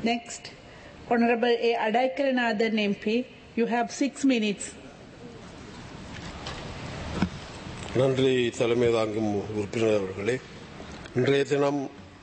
Next, Honorable A. Adaikiranathan MP, you have six minutes. நன்றி தலைமை தாங்கும் உறுப்பினர் அவர்களே இன்றைய தினம்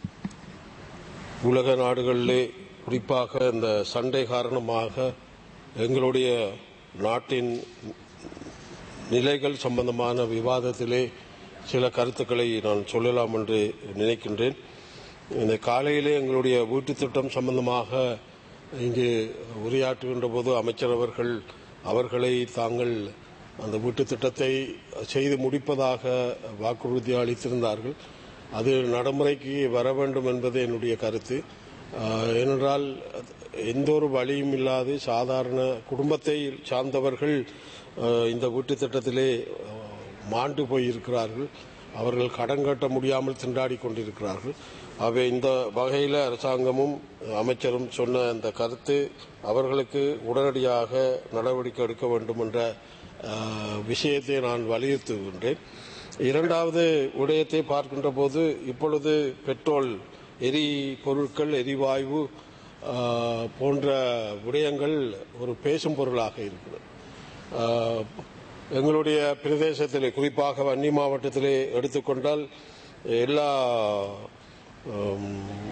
உலக நாடுகளிலே குறிப்பாக இந்த சண்டை காரணமாக எங்களுடைய நாட்டின் நிலைகள் சம்பந்தமான விவாதத்திலே சில கருத்துக்களை நான் சொல்லலாம் என்று நினைக்கின்றேன் இந்த காலையிலே எங்களுடைய வீட்டுத் திட்டம் சம்பந்தமாக இங்கு உரையாற்றுகின்ற போது அமைச்சர் அவர்கள் அவர்களை தாங்கள் அந்த வீட்டுத் திட்டத்தை செய்து முடிப்பதாக வாக்குறுதி அளித்திருந்தார்கள் அது நடைமுறைக்கு வர வேண்டும் என்பது என்னுடைய கருத்து ஆஹ், ஏனென்றால் எந்த ஒரு வழியும் இல்லாது சாதாரண குடும்பத்தை சார்ந்தவர்கள் ஆஹ், இந்த வீட்டுத் திட்டத்திலே ஆஹ், மாண்டு போயிருக்கிறார்கள் அவர்கள் கடன் கட்ட முடியாமல் திண்டாடி கொண்டிருக்கிறார்கள் ஆகவே இந்த வகையில் அரசாங்கமும் அமைச்சரும் சொன்ன அந்த கருத்து அவர்களுக்கு உடனடியாக நடவடிக்கை எடுக்க வேண்டும் என்ற ஆஹ், விஷயத்தை நான் வலியுறுத்துகின்றேன் இரண்டாவது விடயத்தை பார்க்கின்ற போது இப்பொழுது பெட்ரோல் எரி பொருட்கள் எரிவாயு ஆஹ், போன்ற விடயங்கள் ஒரு பேசும் பொருளாக இருக்கிறது ஆஹ், எங்களுடைய பிரதேசத்திலே குறிப்பாக வன்னி மாவட்டத்திலே எடுத்துக்கொண்டால் எல்லா ஆம்,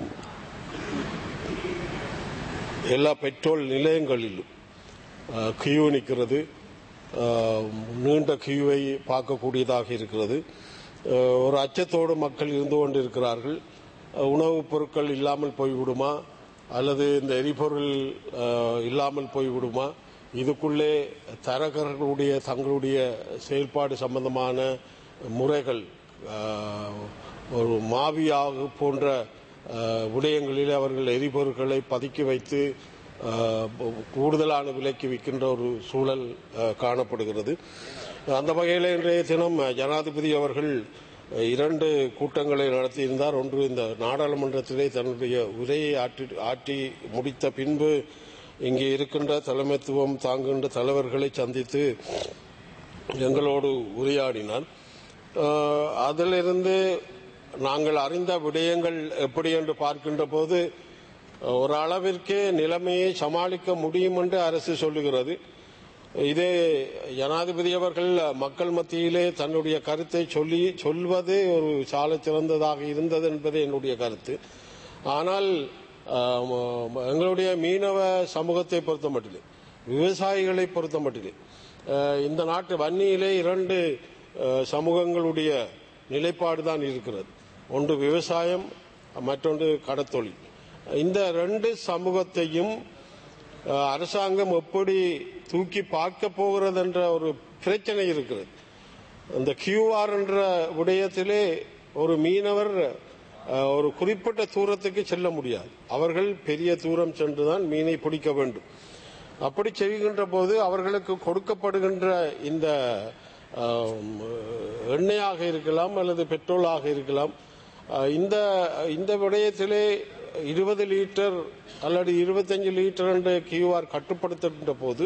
எல்லா பெட்ரோல் நிலையங்களிலும் ஆஹ், கியூ நிற்கிறது ஆஹ், நீண்ட கியூவை பார்க்கக்கூடியதாக இருக்கிறது ஆஹ், ஒரு அச்சத்தோடு மக்கள் இருந்து கொண்டிருக்கிறார்கள் ஆஹ், உணவுப் பொருட்கள் இல்லாமல் போய்விடுமா அல்லது இந்த எரிபொருள் ஆஹ், இல்லாமல் போய்விடுமா இதுக்குள்ளே தரகர்களுடைய தங்களுடைய செயல்பாடு சம்பந்தமான முறைகள் ஆஹ், ஒரு மாவியாக போன்ற ஆஹ், விடயங்களில் அவர்கள் எரிபொருட்களை பதுக்கி வைத்து ஆஹ், கூடுதலான விலைக்கு விற்கின்ற ஒரு சூழல் ஆஹ், காணப்படுகிறது அந்த வகையில் இன்றைய தினம் ஜனாதிபதி அவர்கள் இரண்டு கூட்டங்களை நடத்தியிருந்தார் ஒன்று இந்த நாடாளுமன்றத்திலே தன்னுடைய உரையை ஆற்றி ஆற்றி முடித்த பின்பு இங்கே இருக்கின்ற தலைமைத்துவம் தாங்குகின்ற தலைவர்களை சந்தித்து எங்களோடு உரையாடினார் ஆஹ், அதிலிருந்து நாங்கள் அறிந்த விடயங்கள் எப்படி என்று பார்க்கின்ற போது ஒரு அளவிற்கு நிலைமையை சமாளிக்க முடியும் என்று அரசு சொல்லுகிறது இதே ஜனாதிபதி அவர்கள் மக்கள் மத்தியிலே தன்னுடைய கருத்தை சொல்லி சொல்வது ஒரு சால சிறந்ததாக இருந்தது என்பது என்னுடைய கருத்து ஆனால் ஆம், எங்களுடைய மீனவ சமூகத்தை பொறுத்த மட்டிலே விவசாயிகளை பொறுத்த மட்டிலே அஹ், இந்த நாட்டு வன்னியிலே இரண்டு அஹ், சமூகங்களுடைய நிலைப்பாடு தான் இருக்கிறது ஒன்று விவசாயம் மற்றொன்று கடத்தொழில் இந்த ரெண்டு சமூகத்தையும் அஹ், அரசாங்கம் எப்படி தூக்கி பார்க்க போகிறது என்ற ஒரு பிரச்சனை இருக்கிறது இந்த கியூஆர் என்ற விடயத்திலே ஒரு மீனவர் அஹ், ஒரு குறிப்பிட்ட தூரத்துக்கு செல்ல முடியாது அவர்கள் பெரிய தூரம் சென்றுதான் மீனை பிடிக்க வேண்டும் அப்படி செய்கின்ற போது அவர்களுக்கு கொடுக்கப்படுகின்ற இந்த ஆம், எண்ணெயாக இருக்கலாம் அல்லது பெட்ரோலாக இருக்கலாம் அஹ், இந்த இந்த விடயத்திலே இருபது லிட்டர் அல்லது இருபத்தஞ்சு லிட்டர் என்ற கியூஆர் கட்டுப்படுத்துகின்ற போது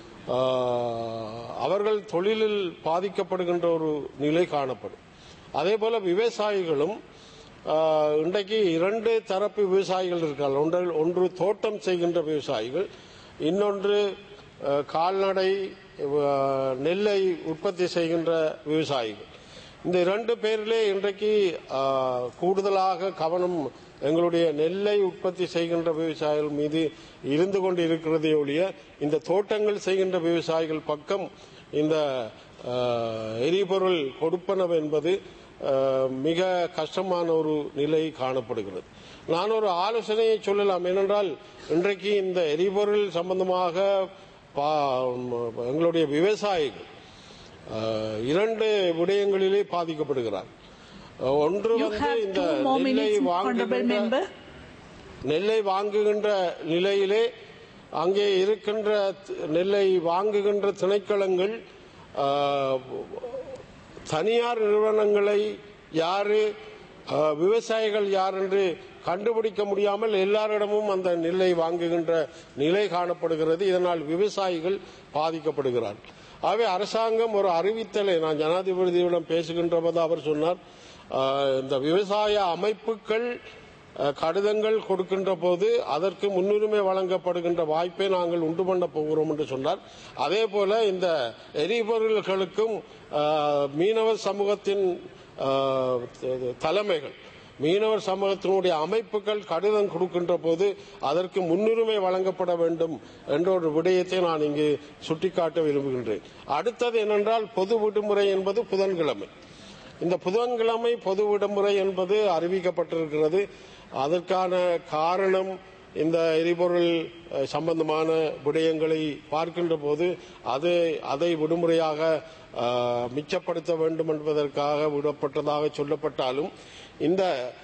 ஆஹ், அவர்கள் தொழிலில் பாதிக்கப்படுகின்ற ஒரு நிலை காணப்படும் அதே போல விவசாயிகளும் ஆஹ், இன்றைக்கு இரண்டு தரப்பு விவசாயிகள் இருக்கார்கள் ஒன்று ஒன்று தோட்டம் செய்கின்ற விவசாயிகள் இன்னொன்று ஆஹ், கால்நடை ஆஹ், நெல்லை உற்பத்தி செய்கின்ற விவசாயிகள் இந்த இரண்டு பேரிலே இன்றைக்கு ஆஹ், கூடுதலாக கவனம் எங்களுடைய நெல்லை உற்பத்தி செய்கின்ற விவசாயிகள் மீது இருந்து கொண்டு இருக்கிறதே ஒழிய இந்த தோட்டங்கள் செய்கின்ற விவசாயிகள் பக்கம் இந்த ஆஹ், எரிபொருள் கொடுப்பனவு என்பது ஆஹ், மிக கஷ்டமான ஒரு நிலை காணப்படுகிறது நான் ஒரு ஆலோசனையை சொல்லலாம் ஏனென்றால் இன்றைக்கு இந்த எரிபொருள் சம்பந்தமாக பா- எங்களுடைய விவசாயிகள் ஆஹ், இரண்டு விடயங்களிலே பாதிக்கப்படுகிறார் ஆஹ், ஒன்று You வந்து have இந்த two more நெல்லை minutes, Honorable வாங்குகின்ற Member. நெல்லை வாங்குகின்ற நிலையிலே அங்கே இருக்கின்ற த- நெல்லை வாங்குகின்ற திணைக்களங்கள் ஆஹ், தனியார் நிறுவனங்களை யாரு ஆஹ், விவசாயிகள் யார் என்று கண்டுபிடிக்க முடியாமல் எல்லாரிடமும் அந்த நெல்லை வாங்குகின்ற நிலை காணப்படுகிறது இதனால் விவசாயிகள் பாதிக்கப்படுகிறார்கள் ஆகவே அரசாங்கம் ஒரு அறிவித்தலை நான் ஜனாதிபதியிடம் பேசுகின்ற போது அவர் சொன்னார் ஆஹ், இந்த விவசாய அமைப்புகள் அஹ், கடிதங்கள் கொடுக்கின்ற போது அதற்கு முன்னுரிமை வழங்கப்படுகின்ற வாய்ப்பை நாங்கள் உண்டு பண்ண போகிறோம் என்று சொன்னார் அதே போல இந்த எரிபொருள்களுக்கும் அஹ், மீனவர் சமூகத்தின் அஹ், தலைமைகள் மீனவர் சமூகத்தினுடைய அமைப்புகள் கடிதம் கொடுக்கின்ற போது அதற்கு முன்னுரிமை வழங்கப்பட வேண்டும் என்ற ஒரு விடயத்தை நான் இங்கு சுட்டிக்காட்ட விரும்புகின்றேன் அடுத்தது என்னென்றால் பொது விடுமுறை என்பது புதன்கிழமை இந்த புதன்கிழமை பொது விடுமுறை என்பது அறிவிக்கப்பட்டிருக்கிறது அதற்கான காரணம் இந்த எரிபொருள் அஹ், சம்பந்தமான விடயங்களை பார்க்கின்ற போது அது அதை விடுமுறையாக அஹ், மிச்சப்படுத்த வேண்டும் என்பதற்காக விடப்பட்டதாக சொல்லப்பட்டாலும் இந்த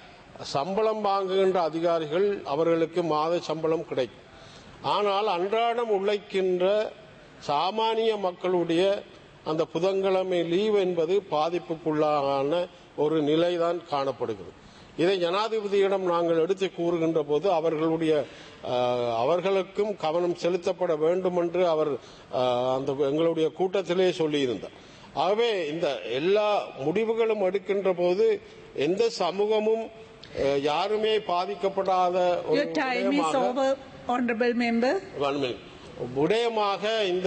சம்பளம் வாங்குகின்ற அதிகாரிகள் அவர்களுக்கு மாத சம்பளம் கிடைக்கும் ஆனால் அன்றாடம் உழைக்கின்ற சாமானிய மக்களுடைய அந்த புதன்கிழமை லீவ் என்பது பாதிப்புக்குள்ளான ஒரு நிலைதான் காணப்படுகிறது இதை ஜனாதிபதியிடம் நாங்கள் எடுத்து கூறுகின்ற போது அவர்களுடைய அஹ், அவர்களுக்கும் கவனம் செலுத்தப்பட வேண்டும் என்று அவர் அஹ், அந்த எங்களுடைய கூட்டத்திலே சொல்லியிருந்தார் ஆகவே இந்த எல்லா முடிவுகளும் எடுக்கின்ற போது எந்த சமூகமும் அஹ், யாருமே பாதிக்கப்படாத ஒரு Your time is விடயமாக- over, honorable member. One minute. விடயமாக இந்த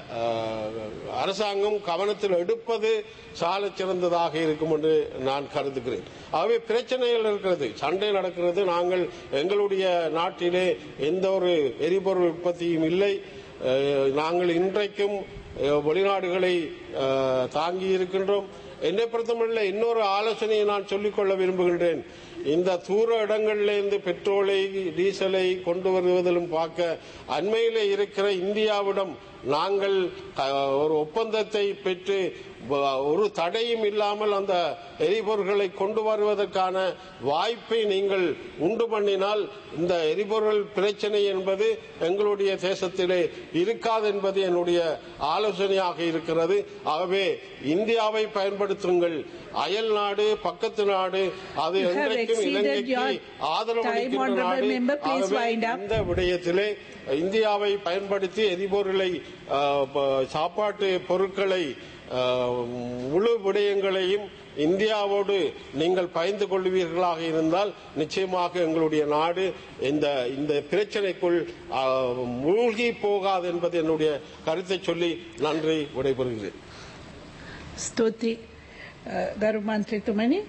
அஹ், அரசாங்கம் கவனத்தில் எடுப்பது சால சிறந்ததாக இருக்கும் என்று நான் கருதுகிறேன் ஆகவே பிரச்சனைகள் இருக்கிறது சண்டை நடக்கிறது நாங்கள் எங்களுடைய நாட்டிலே எந்த ஒரு எரிபொருள் உற்பத்தியும் இல்லை அஹ், நாங்கள் இன்றைக்கும் அஹ், வெளிநாடுகளை அஹ், தாங்கி இருக்கின்றோம் என்னை பொறுத்தமல்ல இன்னொரு ஆலோசனையை நான் சொல்லிக்கொள்ள விரும்புகின்றேன் இந்த தூர இடங்களிலிருந்து பெட்ரோலை டீசலை கொண்டு வருவதிலும் பார்க்க அண்மையிலே இருக்கிற இந்தியாவிடம் நாங்கள் அஹ், ஒரு ஒப்பந்தத்தை பெற்று வ- ஒரு தடையும் இல்லாமல் அந்த எரிபொருள்களை கொண்டு வருவதற்கான வாய்ப்பை நீங்கள் உண்டு பண்ணினால் இந்த எரிபொருள் பிரச்சனை என்பது எங்களுடைய தேசத்திலே இருக்காது என்பது என்னுடைய ஆலோசனையாக இருக்கிறது ஆகவே இந்தியாவை பயன்படுத்துங்கள் அயல் நாடு பக்கத்து நாடு அது You have என்றைக்கும் exceeded இலங்கைக்கு your ஆதரவு time, அளிக்கின்ற honorable நாடு member. Please ஆகவே wind up. இந்த விடயத்திலே இந்தியாவை பயன்படுத்தி எரிபொருளை அஹ், ப- சாப்பாட்டு பொருட்களை அஹ், முழு விடயங்களையும் இந்தியாவோடு நீங்கள் பயந்து கொள்வீர்களாக இருந்தால் நிச்சயமாக எங்களுடைய நாடு இந்த இந்த பிரச்சனைக்குள் அஹ், மூழ்கி போகாது என்பது என்னுடைய கருத்தை சொல்லி நன்றி விடைபெறுகிறேன் ස්තුති ගරු මන්ත්‍රතුමනි